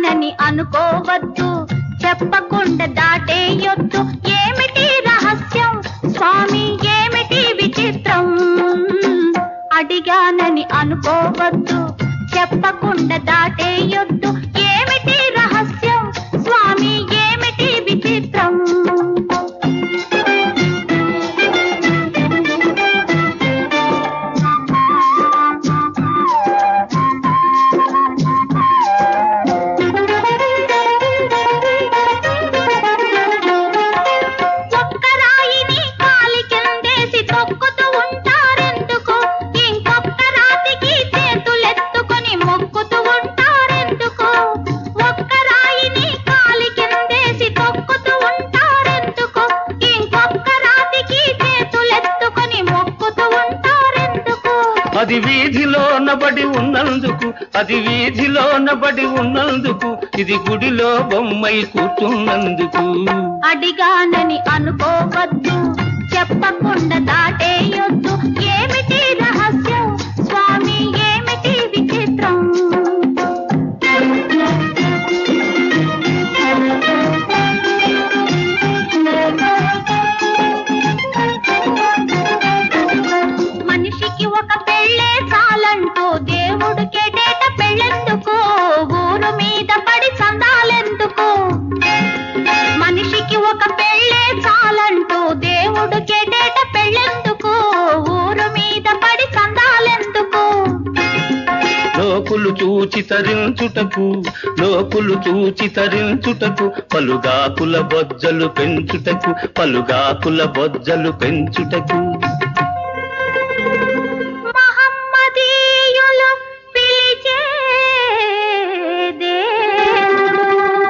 అడిగానని అనుకోవద్దు చెప్పకుండా దాటేయొద్దు ఏమిటి రహస్యం స్వామి ఏమిటి విచిత్రం అడిగానని అనుకోవద్దు చెప్పకుండా దాటేయొద్దు ఏమిటి రహస్యం స్వామి ఏమిటి విచిత్రం ఒక్క రాయిని కాలి కిందేసి తొక్కుతూ ఉంటారెందుకు ఇంకొక్క రాతికి చేతులెత్తుకొని మొక్కుతూ ఉంటారెందుకు ఒక్క రాయిని కాలి కిందేసి తొక్కుతూ ఉంటారెందుకు ఇంకొక్క రాతికి చేతులెత్తుకొని మొక్కుతూ ఉంటారెందుకు అది వీధిలో నబడి ఉన్నందుకు అది వీధిలో నబడి ఉన్నందుకు ఇది గుడిలో బొమ్మై కూర్చున్నందుకు అడిగానని అనుకోవద్దు చెప్పకుండా దాటేయొద్దు ఏమిటి రహస్యం స్వామి ఏమిటి విచిత్రం మనిషికి ఒక పెళ్ళే చాలంటూ దేవుడు కెడేట పెళ్ళెందుకు ఊరు మీద పడి చందాలెందుకు మనిషికి ఒక పెళ్ళే చాలంటూ దేవుడు కెడేట పెళ్ళెందుకు ఊరు మీద పడి చందాలెందుకు లోకులు చూచి తరించుటకు లోకులు చూచి తరించుటకు పలుగాకుల బొజ్జలు పెంచుటకు పలుగాకుల బొజ్జలు పెంచుటకు మహమ్మదీయులు పిలిచే దేవుడు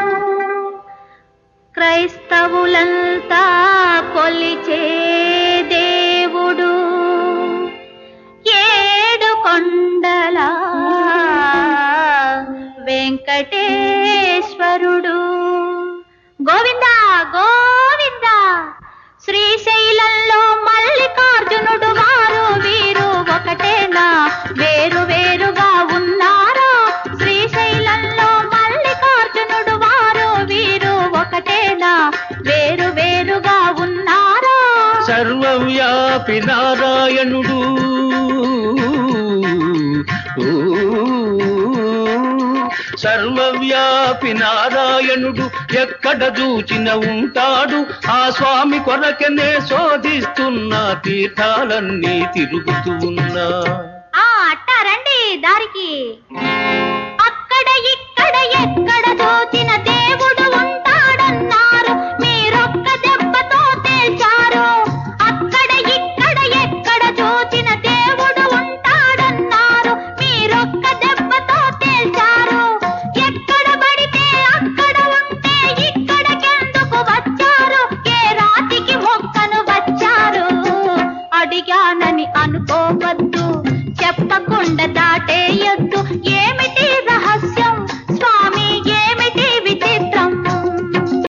క్రైస్తవులంతా కొలిచే దేవుడు ఏడు కొండల వెంకటేశ్వరుడు గోవిందా గోవిందా శ్రీశైలంలో మల్లికార్జునుడు వారు వీరు ఒకటేనా వేరు వేరుగా ఉన్నారా శ్రీశైలంలో మల్లికార్జునుడు వారు వీరు ఒకటేనా వేరు వేరుగా ఉన్నారా సర్వవ్యాపి నారాయణుడు ఊ, సర్వవ్యాపి నారాయణుడు ఎక్కడ చూచిన ఉంటాడు ఆ స్వామి కొరకనే శోధిస్తున్న తీర్థాలన్నీ తిరుగుతూ ఉన్నా ఆ అట్టారండి దారికి